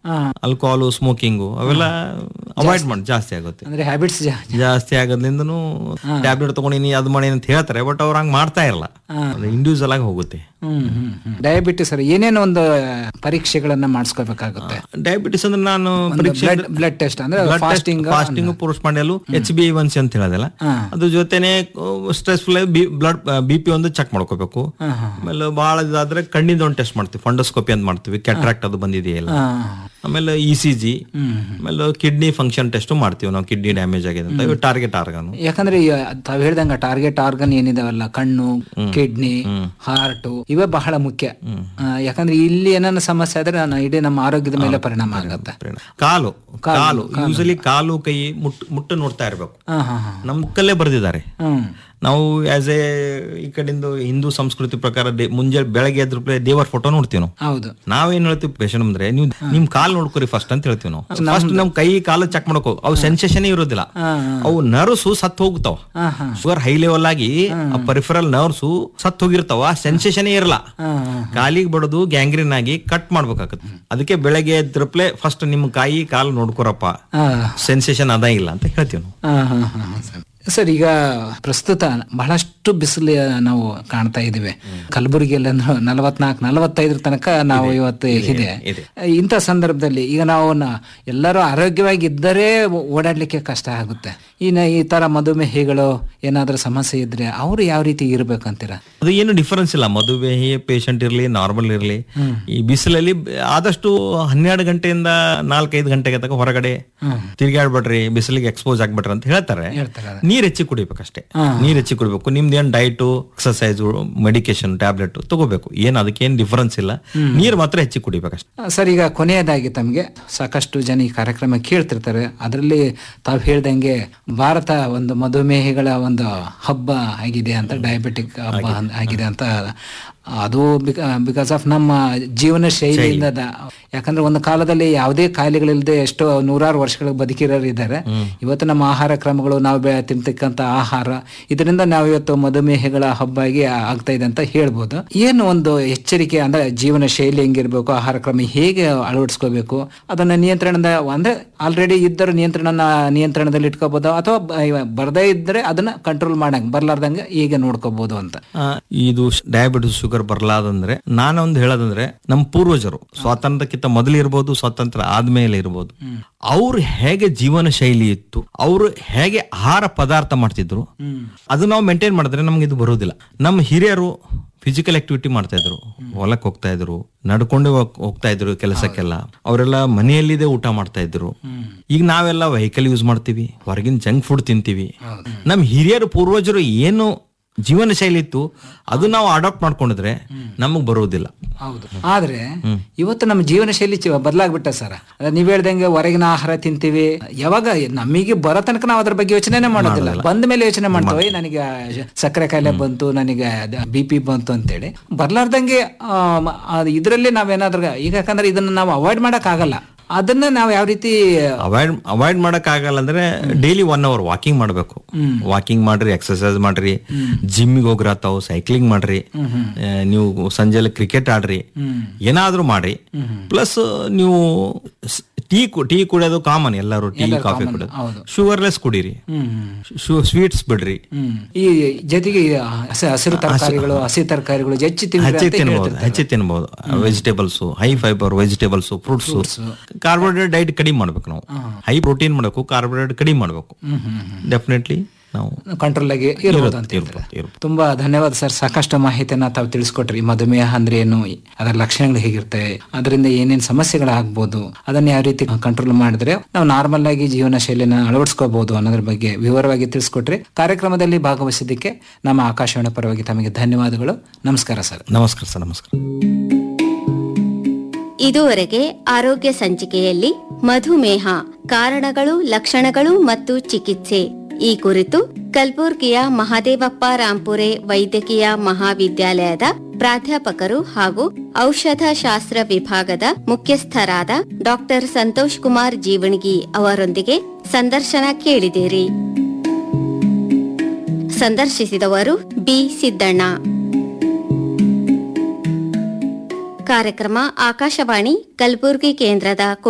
ಹಾ. Alcohol smoking ಅವೆಲ್ಲ avoid ಮಾಡಿ ಜಾಸ್ತಿ ಆಗುತ್ತೆ ಅಂದ್ರೆ ಹ್ಯಾಬಿಟ್ಸ್ ಜಾಸ್ತಿ ಆಗೋದ್ರಿಂದನು ಟ್ಯಾಬ್ಲೆಟ್ ತಗೊಂಡಿನಿ ಅದು ಮಾಡಿ ಅಂತ ಹೇಳ್ತಾರೆ ಬಟ್ ಅವ್ರು ಹಂಗ್ ಮಾಡ್ತಾ ಇರಲ್ಲ ಇಂಡಿವಿಜುವಲ್ ಆಗಿ ಹೋಗುತ್ತೆ ಹ್ಮ್ ಹ್ಮ್ ಹ್ಮ್ ಡಯಾಬಿಟಿಸ್ ಏನೇನೋ ಒಂದು ಪರೀಕ್ಷೆಗಳನ್ನ ಮಾಡಿಸ್ಕೋಬೇಕಾಗುತ್ತೆ ಡಯಾಬಿಟಿಸ್ ಅಂದ್ರೆ ನಾನು ಪರೀಕ್ಷೆ ಬ್ಲಡ್ ಬ್ಲಡ್ ಟೆಸ್ಟ್ ಅಂದ್ರೆ ಫಾಸ್ಟಿಂಗ್ ಫಾಸ್ಟಿಂಗ್ ಪುರುಷ ಮಾಡ್ಯಲು ಎಚ್ ಬಿ ಒನ್ ಸಿ ಅಂತ ಹೇಳೋದಲ್ಲ ಅದ್ರ ಜೊತೆನೆ ಸ್ಟ್ರೆಸ್ಫುಲ್ ಬ್ಲಡ್ ಬಿ ಪಿ ಒಂದು ಚೆಕ್ ಮಾಡ್ಕೋಬೇಕು ಆಮೇಲೆ ಬಹಳ ಇದಾದ್ರೆ ಕಣ್ಣಿಂದ ಒಂದು ಟೆಸ್ಟ್ ಮಾಡ್ತೀವಿ ಫಂಡೋಸ್ಕೋಪಿ ಅಂತ ಮಾಡ್ತೀವಿ ಕ್ಯಾಟ್ರಾಕ್ಟ್ ಅದು ಬಂದಿದೆಯಲ್ಲ ಆಮೇಲೆ ಇ ಸಿ ಜಿ ಆಮೇಲೆ ಕಿಡ್ನಿ ಫಂಕ್ಷನ್ ಟೆಸ್ಟ್ ಮಾಡ್ತೀವಿ ನಾವು ಕಿಡ್ನಿ ಡ್ಯಾಮೇಜ್ ಆಗಿದೆ ಅಂತ ಇವು ಟಾರ್ಗೆಟ್ ಆರ್ಗನ್ ಯಾಕಂದ್ರೆ ಈ ತಾವ್ ಹೇಳ್ದಂಗ ಟಾರ್ಗೆಟ್ ಆರ್ಗನ್ ಏನಿದಾವಲ್ಲ ಕಣ್ಣು ಕಿಡ್ನಿ ಹಾರ್ಟ್ ಇವೇ ಬಹಳ ಮುಖ್ಯ ಆ, ಯಾಕಂದ್ರೆ ಇಲ್ಲಿ ಏನಾನ ಸಮಸ್ಯೆ ಆದ್ರೆ ನಾನು ಇಡೀ ನಮ್ಮ ಆರೋಗ್ಯದ ಮೇಲೆ ಪರಿಣಾಮ ಆಗುತ್ತೆ ಕಾಲು ಕಾಲು ಯೂಸಲಿ ಕಾಲು ಕೈ ಮುಟ್ಟು ಮುಟ್ಟು ನೋಡ್ತಾ ಇರ್ಬೇಕು ಹಾ ಹಾ ಹಾ ನಮ್ಮ ಮುಕ್ಕಲ್ಲೇ ಬರ್ದಿದ್ದಾರೆ ಹ್ಮ್ ನಾವು ಆಸ್ ಎ ಈ ಕಡೆಯಿಂದ ಹಿಂದೂ ಸಂಸ್ಕೃತಿ ಪ್ರಕಾರ ದೇ- ಮುಂಜಾನೆ ಬೆಳಗ್ಗೆ ಎದ್ರ ದೇವರ ಫೋಟೋ ನೋಡ್ತೀವಿ ನಾವು ಹೌದು ನಾವೇನ್ ಹೇಳ್ತೀವಿ ಪೇಷಂಟ್ ಅಂದ್ರೆ ನೀವು ನಿಮ್ ಕಾಲ್ ನೋಡ್ಕೊರಿ ಫಸ್ಟ್ ಅಂತ ಹೇಳ್ತೀವಿ ನಾವು ಫಸ್ಟ್ ನಮ್ ಕೈ ಕಾಲು ಚೆಕ್ ಮಾಡ್ಕೋ ಅವು ಸೆನ್ಸೇಷನ್ ಇರೋದಿಲ್ಲ ಅವು ನರ್ವ್ಸ್ ಸತ್ ಹೋಗ್ತಾವ ಹಾ ಹಾ ಶುಗರ್ ಹೈ ಲೆವೆಲ್ ಆಗಿ ಪರಿಫರಲ್ ನರ್ವ್ಸ್ ಸತ್ ಹೋಗಿರ್ತಾವ ಸೆನ್ಸೇಷನ್ ಇರಲ್ಲ ಹಾ ಹಾ ಕಾಲಿಗೆ ಬಡದು ಗ್ಯಾಂಗ್ರೀನ್ ಆಗಿ ಕಟ್ ಮಾಡ್ಬೇಕಾಗತ್ತೆ ಅದಕ್ಕೆ ಬೆಳಗ್ಗೆ ಎದ್ರಪ್ಲೆ ಫಸ್ಟ್ ನಿಮ್ ಕಾಯಿ ಕಾಲು ನೋಡ್ಕೊರಪ್ಪ ಹಾ ಸೆನ್ಸೇಷನ್ ಅದ ಇಲ್ಲ ಅಂತ ಹೇಳ್ತೀವಿ ನಾವು ಹಾ, ಹಾ, ಹಾ, ಹಾ, ಸರ್. ಸರ್ ಈಗ ಪ್ರಸ್ತುತ ಬಹಳಷ್ಟು ಬಿಸಿಲು ನಾವು ಕಾಣ್ತಾ ಇದ್ದೀವಿ ಕಲಬುರಗಿಯಲ್ಲಿ ಅಂದ್ರೆ ನಲವತ್ನಾಲ್ಕು ನಲವತ್ತೈದರ ತನಕ ನಾವು ಇವತ್ತು ಇದೆ ಇದೆ. ಇಂಥ ಸಂದರ್ಭದಲ್ಲಿ ಈಗ ನಾವು ನ- ಎಲ್ಲರೂ ಆರೋಗ್ಯವಾಗಿ ಇದ್ದರೆ ಓ- ಓಡಾಡ್ಲಿಕ್ಕೆ ಕಷ್ಟ ಆಗುತ್ತೆ ಇನ್ನು ಈ ತರ ಮಧುಮೇಹಿಗಳು ಏನಾದ್ರೂ ಸಮಸ್ಯೆ ಇದ್ರೆ ಅವರು ಯಾವ ರೀತಿ ಇರ್ಬೇಕಂತೀರಾ ಅದು ಏನು ಡಿಫರೆನ್ಸ್ ಇಲ್ಲ ಮಧುಮೇಹಿ ಪೇಷಂಟ್ ಇರಲಿ ನಾರ್ಮಲ್ ಇರಲಿ ಈ ಬಿಸಿಲಲ್ಲಿ ಬ- ಆದಷ್ಟು ಹನ್ನೆರಡು ಗಂಟೆಯಿಂದ ನಾಲ್ಕೈದು ಗಂಟೆಗೆ ತನಕ ಹೊರಗಡೆ ತಿರ್ಗಾಡ್ಬೇಡ್ರಿ ಬಿಸಿಲಿಗೆ ಎಕ್ಸ್ಪೋಸ್ ಆಗ್ಬೇಡ್ರಿ ಅಂತ ಹೇಳ್ತಾರೆ ಹೇಳ್ತಾರೆ ಅದು. ನೀರ್ ಹೆಚ್ಚಿ ಕುಡಿಬೇಕಷ್ಟೇ ನೀರ್ ಹೆಚ್ಚಿ ಕುಡಿಬೇಕು ನಿಮ್ದು ಏನ್ ಡೈಟು ಎಕ್ಸರ್ಸೈಸ್ ಮೆಡಿಕೇಶನ್ ಟ್ಯಾಬ್ಲೆಟ್ ತಗೋಬೇಕು ಏನ್ ಅದಕ್ಕೇನ್ ಡಿಫರೆನ್ಸ್ ಇಲ್ಲ ನೀರ್ ಮಾತ್ರ ಹೆಚ್ಚಿ ಕುಡಿಬೇಕಷ್ಟೇ ಆ, ಸರ್ ಈಗ ಕೊನೆಯದಾಗಿ ತಮಗೆ ಸಾಕಷ್ಟು ಜನ ಈ ಕಾರ್ಯಕ್ರಮ ಕೇಳ್ತಿರ್ತಾರೆ ಅದರಲ್ಲಿ ತಾವು ಹೇಳ್ದಂಗೆ ಭಾರತ ಒಂದು ಮಧುಮೇಹಿಗಳ ಒಂದು ಹಬ್ಬ ಆಗಿದೆ ಅಂತ ಡಯಾಬಿಟಿಕ್ ಹಬ್ಬ ಅನ್- ಆಗಿದೆ ಅಂತ ಅದು ಬಿಕಾಸ್ ಆಫ್ ನಮ್ಮ ಜೀವನ ಶೈಲಿಯಿಂದ ದ- ಯಾಕಂದ್ರೆ ಒಂದು ಕಾಲದಲ್ಲಿ ಯಾವುದೇ ಕಾಯಿಲೆಗಳಿಲ್ಲದೆ ಎಷ್ಟೋ ನೂರಾರು ವರ್ಷಗಳ ಬದುಕಿರೋರು ಇದ್ದಾರೆ ಇವತ್ತು ನಮ್ಮ ಆಹಾರ ಕ್ರಮಗಳು ನಾವು ಬೆ ತಿಂತಕ್ಕಂಥ ಆಹಾರ ಇದರಿಂದ ನಾವು ಇವತ್ತು ಮಧುಮೇಹಗಳ ಹಬ್ಬ ಆಗಿ ಆಗ್ತಾ ಇದೆ ಅಂತ ಹೇಳ್ಬೋದು ಏನು ಒಂದು ಎಚ್ಚರಿಕೆ ಅಂದ್ರೆ ಜೀವನ ಶೈಲಿ ಹೆಂಗಿರ್ಬೇಕು ಆಹಾರ ಕ್ರಮ ಹೇಗೆ ಅಳವಡಿಸ್ಕೋಬೇಕು ಅದನ್ನ ನಿಯಂತ್ರಣದ ಅಂದ್ರೆ ಆಲ್ರೆಡಿ ಇದ್ದರೂ ನಿಯಂತ್ರಣ ನಿಯಂತ್ರಣದಲ್ಲಿ ಇಟ್ಕೋಬಹುದು ಅಥವಾ ಬ- ಇವ- ಬರ್ದೇ ಇದ್ರೆ ಅದನ್ನ ಕಂಟ್ರೋಲ್ ಮಾಡಂಗ್ ಬರ್ಲಾರ್ದಂಗೆ ಹೇಗೆ ನೋಡ್ಕೋಬಹುದು ಅಂತ ಆ, ಇದು ಡಯಾಬಿಟಿಸ್ ಶುಗರ್ ಬರಲಾದಂದ್ರೆ ನಾನೊಂದು ಹೇಳೋದಂದ್ರೆ ನಮ್ಮ ಪೂರ್ವಜರು ಸ್ವಾತಂತ್ರ್ಯಕ್ಕಿಂತ ಮೊದಲು ಇರ್ಬೋದು ಸ್ವಾತಂತ್ರ್ಯ ಆದ್ಮೇಲೆ ಇರ್ಬೋದು ಅವ್ರು ಹೇಗೆ ಜೀವನ ಶೈಲಿ ಇತ್ತು ಅವರು ಹೇಗೆ ಆಹಾರ ಪದಾರ್ಥ ಮಾಡ್ತಿದ್ರು ಅದು ನಾವು ಮೇಂಟೈನ್ ಮಾಡಿದ್ರೆ ನಮ್ಗೆ ಇದು ಬರೋದಿಲ್ಲ ನಮ್ಮ ಹಿರಿಯರು ಫಿಸಿಕಲ್ ಆಕ್ಟಿವಿಟಿ ಮಾಡ್ತಾ ಇದ್ರು ಹೊಲಕ್ಕೆ ಹೋಗ್ತಾ ಇದ್ರು ನಡ್ಕೊಂಡು ಹೋಗ್- ಹೋಗ್ತಾ ಇದ್ರು ಕೆಲಸಕ್ಕೆಲ್ಲ ಅವರೆಲ್ಲ ಮನೆಯಲ್ಲಿದೆ ಊಟ ಮಾಡ್ತಾ ಇದ್ರು ಈಗ ನಾವೆಲ್ಲ ವೆಹಿಕಲ್ ಯೂಸ್ ಮಾಡ್ತೀವಿ ಹೊರಗಿನ ಜಂಕ್ ಫುಡ್ ತಿಂತೀವಿ ನಮ್ಮ ಹಿರಿಯರು ಪೂರ್ವಜರು ಏನು ಜೀವನ ಶೈಲಿ ಇತ್ತು ಅದು ನಾವು ಅಡಾಪ್ಟ್ ಮಾಡ್ಕೊಂಡಿದ್ರೆ ನಮಗ್ ಬರೋದಿಲ್ಲ ಹೌದು ಆದ್ರೆ ಇವತ್ತು ನಮ್ಮ ಜೀವನ ಶೈಲಿ ಚಿ- ಬದಲಾಗ್ಬಿಟ್ಟ ಸರ್ ಅದೇ ನೀವ್ ಹೇಳ್ದಂಗೆ ಹೊರಗಿನ ಆಹಾರ ತಿಂತೀವಿ ಯಾವಾಗ ನಮಗೆ ಬರೋ ತನಕ ನಾವು ಅದ್ರ ಬಗ್ಗೆ ಯೋಚನೆ ಮಾಡೋದಿಲ್ಲ ಬಂದ ಮೇಲೆ ಯೋಚನೆ ಮಾಡ್ತೇವೆ ನನಗೆ ಸಕ್ಕರೆ ಕಾಯಿಲೆ ಬಂತು ನನಗೆ ಬಿ ಪಿ ಬಂತು ಅಂತೇಳಿ ಬರ್ಲಾರ್ದಂಗೆ ಆ, ಮ- ಆ, ಇದ್ರಲ್ಲಿ ನಾವೇನಾದ್ರೂ ಈಗ ಯಾಕಂದ್ರೆ ಇದನ್ನ ನಾವು ಅವಾಯ್ಡ್ ಮಾಡಕ್ ಆಗಲ್ಲ ಅದನ್ನ ನಾವು ಯಾವ ರೀತಿ ಅವಾಯ್ಡ್ ಅವಾಯ್ಡ್ ಮಾಡಕ್ ಆಗಲ್ಲ ಅಂದ್ರೆ ಡೈಲಿ ಒನ್ ಅವರ್ ವಾಕಿಂಗ್ ಮಾಡ್ಬೇಕು ವಾಕಿಂಗ್ ಮಾಡ್ರಿ ಎಕ್ಸರ್ಸೈಸ್ ಮಾಡ್ರಿ ಜಿಮ್ಮಿಗೆ ಹೋಗ್ರತಾವ್ ಸೈಕ್ಲಿಂಗ್ ಮಾಡ್ರಿ ಆ, ನೀವು ಸಂಜೆಲ್ಲ ಕ್ರಿಕೆಟ್ ಆಡ್ರಿ ಏನಾದ್ರೂ ಮಾಡಿ ಪ್ಲಸ್ ನೀವು ಟೀ ಟೀ ಕುಡಿಯೋದು ಕಾಮನ್ ಎಲ್ಲರೂ ಟೀ ಕಾಫಿ ಕುಡಿಯೋದು ಹೌದು. ಶುಗರ್ಲೆಸ್ ಕುಡೀರಿ ಸ್ವೀಟ್ಸ್ ಬಿಡ್ರಿ ಹ್ಮ್. ಈ ಜೊತೆಗೆ ಈ ಹಸಿ- ಹಸಿರು ತರಕಾರಿಗಳು ಹಸಿ ತರಕಾರಿಗಳು ಹೆಚ್ಚು ತಿಂದ್ರೆ ಹೆಚ್ಚಿ ಅಂತ ತಿನ್ಬಹುದು ಹೇಳ್ತಿರ್ತಾರೆ. ಹೆಚ್ಚಿ ತಿನ್ಬಹುದು vegetables high fibre vegetables fruits carbohydrate diet ಕಡಿಮೆ ಮಾಡ್ಬೇಕು ನಾವು ಹೈ ಪ್ರೋಟೀನ್ ಮಾಡಬೇಕು ಕಾರ್ಬೋಹೈಡ್ರೇಟ್ ಕಡಿಮೆ ಮಾಡಬೇಕು ಡೆಫಿನೆಟ್ಲಿ ನಾವು ಕಂಟ್ರೋಲ್ ಆಗಿ ಇರ್ಬೋದು ಅಂತ ಇರ್ಬೋದು, ಹೇಳ್ತಾರೆ ಇರ್ಬೋದು. ತುಂಬಾ ಧನ್ಯವಾದ ಸರ್ ಸಾಕಷ್ಟು ಮಾಹಿತಿಯನ್ನ ತಾವು ತಿಳಿಸ್ಕೊಟ್ರಿ ಮಧುಮೇಹ ಅಂದ್ರೆ ಏನು ಅದರ ಲಕ್ಷಣಗಳು ಹೇಗಿರ್ತವೆ ಅದರಿಂದ ಏನೇನು ಸಮಸ್ಯೆಗಳಾಗ್ಬೋದು ಅದನ್ನ ಯಾವ ರೀತಿ ಕಂಟ್ರೋಲ್ ಮಾಡಿದ್ರೆ ನಾವು ನಾರ್ಮಲ್ ಆಗಿ ಜೀವನ ಶೈಲಿನ ಅಳವಡಿಸ್ಕೋಬಹುದು ಅನ್ನೋದ್ರ ಬಗ್ಗೆ ವಿವರವಾಗಿ ತಿಳಿಸ್ಕೊಟ್ರಿ ಕಾರ್ಯಕ್ರಮದಲ್ಲಿ ಭಾಗವಹಿಸಿದ್ದಕ್ಕೆ ನಮ್ಮ ಆಕಾಶವಾಣಿ ಪರವಾಗಿ ತಮಗೆ ಧನ್ಯವಾದಗಳು ನಮಸ್ಕಾರ ಸರ್ ನಮಸ್ಕಾರ ಸರ್ ನಮಸ್ಕಾರ ಇದುವರೆಗೆ ಆರೋಗ್ಯ ಸಂಚಿಕೆಯಲ್ಲಿ ಮಧುಮೇಹ ಕಾರಣಗಳು ಲಕ್ಷಣಗಳು ಮತ್ತು ಚಿಕಿತ್ಸೆ ಈ ಕುರಿತು ಕಲಬುರ್ಗಿಯ ಮಹಾದೇವಪ್ಪ ರಾಂಪುರೆ ವೈದ್ಯಕೀಯ ಮಹಾವಿದ್ಯಾಲಯದ ಪ್ರಾಧ್ಯಾಪಕರು ಹಾಗೂ ಔಷಧ ಶಾಸ್ತ್ರ ವಿಭಾಗದ ಮುಖ್ಯಸ್ಥರಾದ ಡಾಕ್ಟರ್ ಸಂತೋಷ್ ಕುಮಾರ್ ಜೀವಣಗಿ ಅವರೊಂದಿಗೆ ಸಂದರ್ಶನ ಕೇಳಿದಿರಿ ಸಂದರ್ಶಿಸಿದವರು ಬಿ ಸಿದ್ದಣ್ಣ ಕಾರ್ಯಕ್ರಮ ಆಕಾಶವಾಣಿ ಕಲಬುರಗಿ ಕೇಂದ್ರದ